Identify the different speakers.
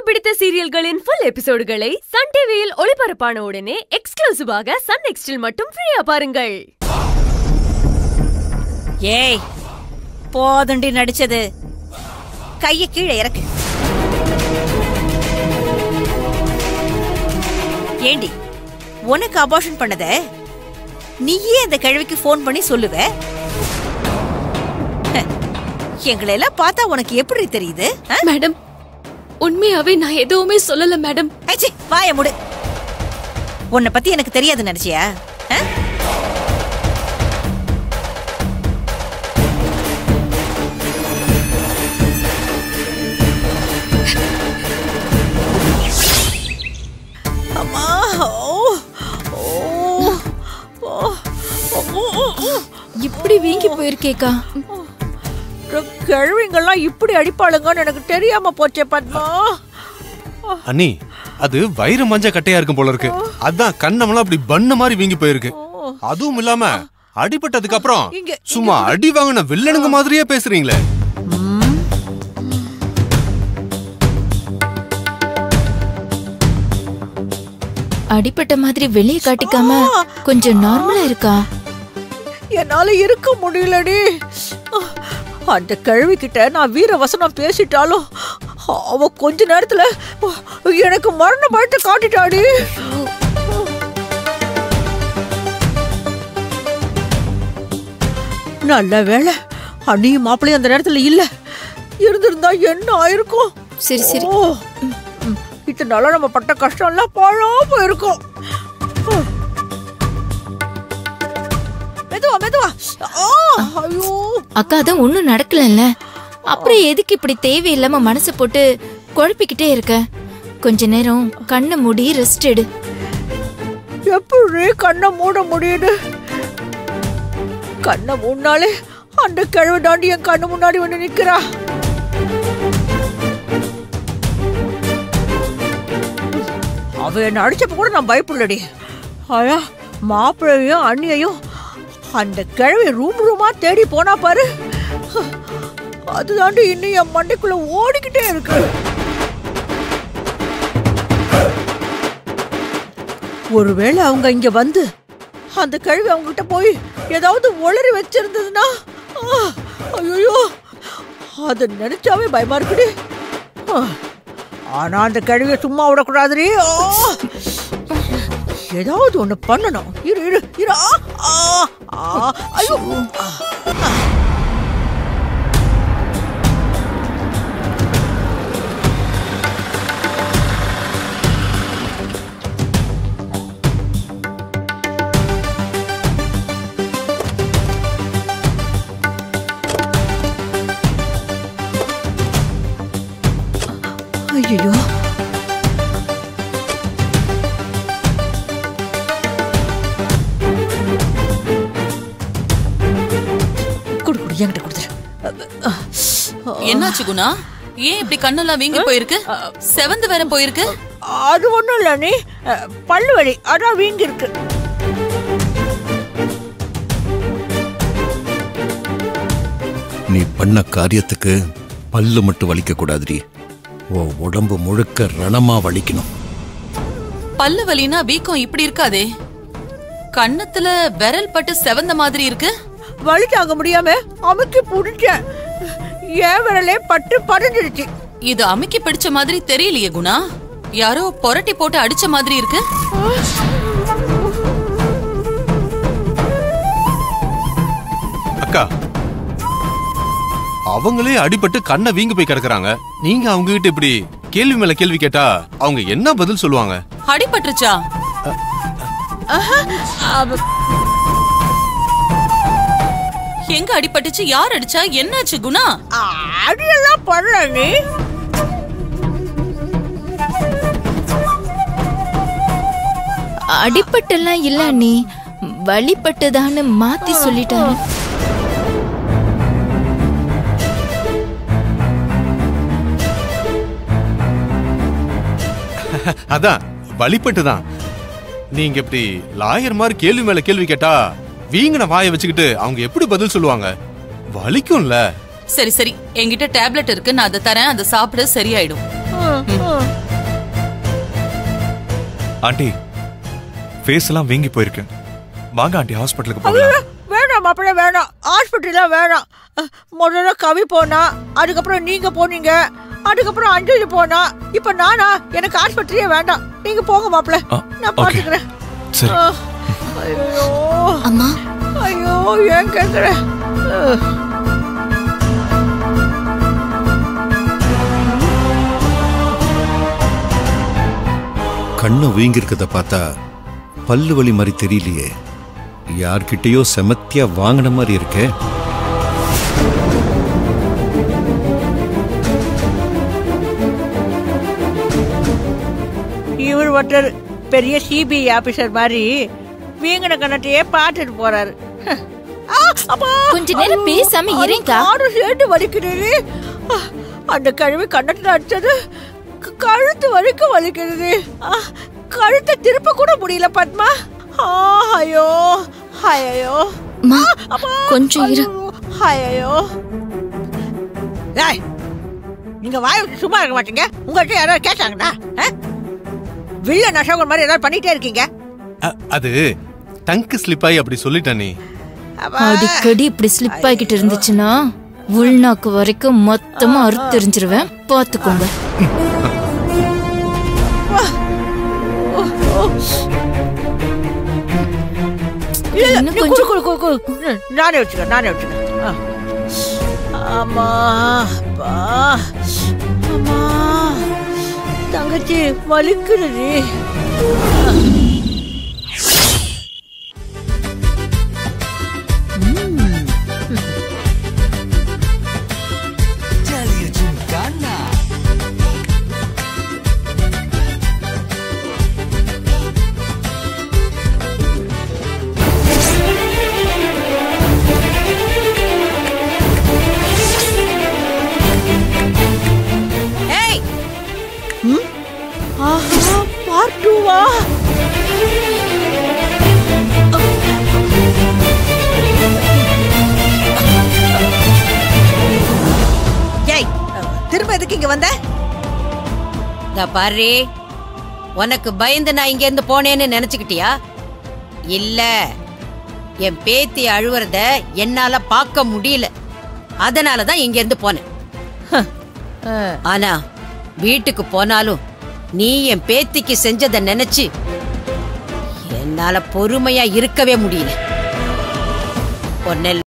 Speaker 1: பிடித்த சீரியல்களின் full எபிசோடுகளை Sun டிவியில் ஒளிபரப்பான உடனே எக்ஸ்க்ளூசிவாக சன் நெக்ஸ்டில் மட்டும் ஃப்ரீயா பாருங்கள்
Speaker 2: ஏய் போதுண்டி நடிச்சது கைய கீழே இறக்கு ஏண்டி உனக்கு அபார்ஷன் பண்ணத நீயே அந்த கிழவிக்கு ஃபோன் பண்ணி சொல்லுவ ஹ, எங்களை எல்லாம் பார்த்தா உனக்கு எப்படி தெரியுது ஆ?
Speaker 3: மேடம் உண்மையாவே நான் எதுவுமே சொல்லல மேடம்
Speaker 2: ஐச்சி, வாய முடு உன்னை பத்தி எனக்கு தெரியாது நினைச்சியா ஆ? அம்மா ஓ ஓ ஓ ஓ ஓ
Speaker 3: இப்படி வீங்கி போயிருக்கேக்கா
Speaker 2: கிழவிங்கெல்லாம் இப்படி அடிப்பாளுங்கன்னு எனக்கு தெரியாம போச்சே பத்மா
Speaker 4: அண்ணி அது வயிறு மஞ்ச கட்டையா இருக்கும் போல இருக்கு அதான் கண்ணமெல்லாம் அப்படி பண்ண மாதிரி வீங்கி போயிருக்கு அதுவும் இல்லாம அடிபட்டதுக்கு அப்புறம்
Speaker 2: இங்க-
Speaker 4: சும்மா அடி வாங்கின வில்லனுங்க மாதிரியே பேசுறீங்களே
Speaker 3: அடிப்பட்ட மாதிரி வெளியே காட்டிக்காம கொஞ்சம் நார்மலா இருக்கா
Speaker 2: என்னால இருக்க முடியலடி அந்த கிழவி கிட்ட நான் வீர வசனம் பேசிட்டாலும் அவ கொஞ்ச நேரத்துல எனக்கு மரண பயத்தை காட்டிட்டாடி நல்ல வேளை அண்ணியும் மாப்பிள்ளையும் அந்த நேரத்துல இல்ல இருந்திருந்தா என்ன ஆயிருக்கும்
Speaker 3: சரி சரி
Speaker 2: ஓ ம், இத்தனை நாளா நம்ம பட்ட கஷ்டம் எல்லாம் பாழா போயிருக்கும் மெதுவா மெதுவா ஆ, ஐயோ
Speaker 3: அக்கா தான் ஒண்ணும் நடக்கலல்ல அப்புறம் எதுக்கு இப்படி தேவையில்லாம மனசை போட்டு குழப்பிக்கிட்டே இருக்க கொஞ்ச நேரம் கண்ணை மூடி ரெஸ்ட் எடு
Speaker 2: எப்படி கண்ணை மூட முடியுது கண்ணை மூடினாலே அந்த கிழவு தாண்டி என் கண்ணு முன்னாடி வந்து நிக்கிறா அவ என்ன அடிச்சப்ப கூட நான் பயப்படலடி ஆயா மாப்பிள்ளையும் அண்ணியையும் அந்த கிழவி ரூம் ரூமா தேடி போனா பாரு அதுதாண்டி இன்னும் என் மண்டைக்குள்ள ஓடிக்கிட்டே இருக்கு ஒருவேளை அவங்க இங்க வந்து அந்த கழுவி அவங்க கிட்ட போய் ஏதாவது ஒளறி வச்சிருந்ததுன்னா ஐயோ அது நினைச்சாவே பயமா இருக்குடி ஆ, ஆனா அந்த கழுவிய சும்மா விடக்கூடாதுடி ஆ! ஏதாவது ஒண்ணு பண்ணணும் இரு இரு இரு ஆ, ஆ, ஆ, ஐயோ ஆ, ஆ. ஐயோ குடு குடு என்கிட்ட கொடுத்துரு
Speaker 5: என்னாச்சு குணா ஏன் இப்படி கண்ணெல்லாம் வீங்கி போயிருக்கு செவந்து வேற போயிருக்கு
Speaker 2: அது ஒண்ணும் இல்ல நீ அஹ், பல்லு வலி அதான் வீங்கி இருக்கு
Speaker 6: நீ பண்ண காரியத்துக்கு பல்லு மட்டும் வலிக்க கூடாதுடி உன் உடம்பு முழுக்க ரணமா வலிக்கணும்
Speaker 5: பல்லு வலினா வீக்கம் இப்படி இருக்காதே கண்ணத்துல விரல் பட்டு செவந்த மாதிரி இருக்கு
Speaker 2: வலி தாங்க முடியாம அமுக்கி புடிச்சேன் என் விரலே பட்டு பறிஞ்சிடுச்சு
Speaker 5: இது அமுக்கி பிடிச்ச மாதிரி தெரியலையே குணா யாரோ பொரட்டி போட்டு அடிச்ச மாதிரி இருக்கு
Speaker 4: அக்கா அவங்களே அடிபட்டு கண்ணை வீங்கி போய் கிடக்குறாங்க நீங்க அவங்க கிட்ட இப்படி கேள்வி மேல கேள்வி கேட்டா அவங்க என்ன பதில் சொல்லுவாங்க
Speaker 5: அடிபட்டுருச்சா எங்க அடிபட்டுச்சு யார் அடிச்சா என்னாச்சு குணா
Speaker 2: அடியெல்லாம் பண்ணல நீ
Speaker 3: அடிப்பட்டெல்லாம் இல்ல நீ வழிபட்டுதான்னு மாத்தி சொல்லிட்டாரு
Speaker 4: அதான் வழிபட்டு தான் நீங்க இப்படி லாயர் மாதிரி கேள்வி மேல கேள்வி கேட்டா வீங்கின வாயை வச்சுக்கிட்டு அவங்க எப்படி பதில் சொல்லுவாங்க வலிக்கும்ல
Speaker 5: சரி சரி என்கிட்ட டேப்லெட் இருக்கு நான் அதை தரேன் அதை சாப்பிட சரியாயிடும்
Speaker 2: ஆ,
Speaker 7: ஆண்டி ஃபேஸ் எல்லாம் வீங்கி போயிருக்கு வாங்க ஆண்டி ஹாஸ்பிட்டலுக்கு
Speaker 2: ஐயோ,
Speaker 7: போகலாம்
Speaker 2: வேணாம் மாப்பிள்ள வேணாம் ஹாஸ்பிட்டலாம் வேணாம் அஹ், முதல்ல கவி போனா அதுக்கப்புறம் நீங்க போனீங்க அதுக்கப்புறம் அஞ்சலி போனா இப்ப நானா எனக்கு ஆஸ்பத்திரியே வேண்டாம் நீங்க போங்க மாப்பிள்ள
Speaker 7: ஆ,
Speaker 2: நான்
Speaker 7: ஓகே.
Speaker 2: பாத்துக்கிறேன்
Speaker 7: சரி
Speaker 2: அஹ், ஐயோ
Speaker 3: அம்மா
Speaker 2: ஐயோ ஏன் கேக்குற அஹ்.
Speaker 6: கண்ணு வீங்கிருக்கத பார்த்தா பல்லு வலி மாதிரி தெரியலையே யார்கிட்டயோ செமத்தியா வாங்கின மாதிரி இருக்கே
Speaker 2: இவர் ஒருத்தர் பெரிய சிபிஐ ஆபீசர் மாதிரி வீங்கின கண்ணத்தையே பார்த்துட்டு போறாரு ஹ். ஆ, அப்பா!
Speaker 3: கொஞ்ச நேரம்
Speaker 2: ஐயோ,
Speaker 3: பேசாம
Speaker 2: அது
Speaker 3: இருங்கக்கா.
Speaker 2: காது சேர்ந்து வலிக்கிறது ஆ, அந்த கழுவி கண்ணத்துல அடிச்சது க- கழுத்து வரைக்கும் வலிக்கிறது ஆ, கழுத்தை திருப்ப கூட முடியல பத்மா ஆ, ஐயோ ஐயோ
Speaker 3: அம்மா
Speaker 2: அப்பா!
Speaker 3: கொஞ்சம் இரு
Speaker 2: ஐயோ, ஐயோ ஏய், நீங்க வாய வச்சு சும்மா இருக்க மாட்டீங்க உங்கள்கிட்ட யாராவது கேட்டாங்கண்ணா வில்ல நஷோகர் மாதிரி ஏதாவது பண்ணிட்டே இருக்கீங்க
Speaker 4: அ- அது டங்கு ஸ்லிப் ஆகி அப்படி சொல்லிட்டேன் நீ
Speaker 2: அப்பா,
Speaker 3: அடிக்கடி இப்படி ஸ்லிப் ஆகிட்டு இருந்துச்சுன்னா உள்நாக்கு வரைக்கும் மொத்தமா அறுத்தெறிஞ்சிருவேன் பாத்துக்கோங்க
Speaker 2: இல்ல, இல்ல,
Speaker 3: இன்னும்
Speaker 2: நீ குடு,
Speaker 3: கொஞ்சம்
Speaker 2: குடு, குடு, குடு. ம், நானே வச்சுக்கிறேன் நானே வச்சுக்கிறேன் ஆ. ஆமா அப்பா அம்மா தங்கச்சி வலிக்குது
Speaker 5: ஏய்
Speaker 2: ஆஹா பார்ட் டூவா
Speaker 5: ஏய் திரும்ப எதுக்கு இங்க வந்த இந்த பாரு உனக்கு பயந்து நான் இங்க இருந்து போனேன்னு நினைச்சுக்கிட்டியா இல்ல என் பேத்தி அழுவுறத என்னால பார்க்க முடியல அதனால தான் இங்க இருந்து போனேன் ஆனா வீட்டுக்கு போனாலும் நீ என் பேத்திக்கு செஞ்சதை நினைச்சு என்னால பொறுமையா இருக்கவே முடியல ஒன்னு